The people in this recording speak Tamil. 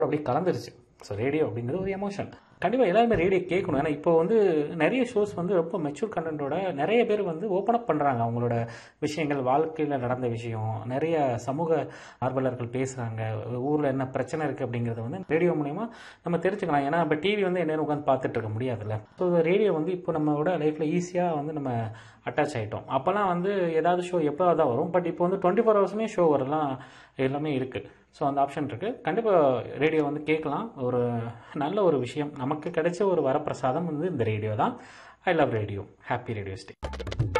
அப்படியே கலந்துருச்சு ஸோ ரேடியோ அப்படிங்கிறது ஒரு எமோஷன் கண்டிப்பாக எல்லாருமே ரேடியோ கேட்கணும் ஏன்னா இப்போ வந்து நிறைய ஷோஸ் வந்து ரொம்ப மெச்சூர் கண்டென்ட்டோட நிறைய பேர் வந்து ஓப்பன் அப் பண்ணுறாங்க அவங்களோட விஷயங்கள் வாழ்க்கையில் நடந்த விஷயம் நிறைய சமூக ஆர்வலர்கள் பேசுகிறாங்க ஊரில் என்ன பிரச்சனை இருக்குது அப்படிங்கிறத வந்து ரேடியோ மூலயமா நம்ம தெரிஞ்சுக்கலாம் ஏன்னா இப்போ டிவி வந்து என்ன உட்காந்து பார்த்துட்டு இருக்க முடியாதுல்ல ஸோ ரேடியோ வந்து இப்போ நம்மளோட லைஃப்பில் ஈஸியாக வந்து நம்ம அட்டாச் ஆகிட்டோம் அப்போல்லாம் வந்து ஏதாவது ஷோ எப்போ தான் வரும் பட் இப்போ வந்து டுவெண்ட்டி ஃபோர் ஹவர்ஸுமே ஷோ வரலாம் எல்லாமே இருக்குது ஸோ அந்த ஆப்ஷன் இருக்குது கண்டிப்பாக ரேடியோ வந்து கேட்கலாம் ஒரு நல்ல ஒரு விஷயம் நமக்கு கிடைச்ச ஒரு வரப்பிரசாதம் வந்து இந்த ரேடியோ தான் I love radio happy radio stay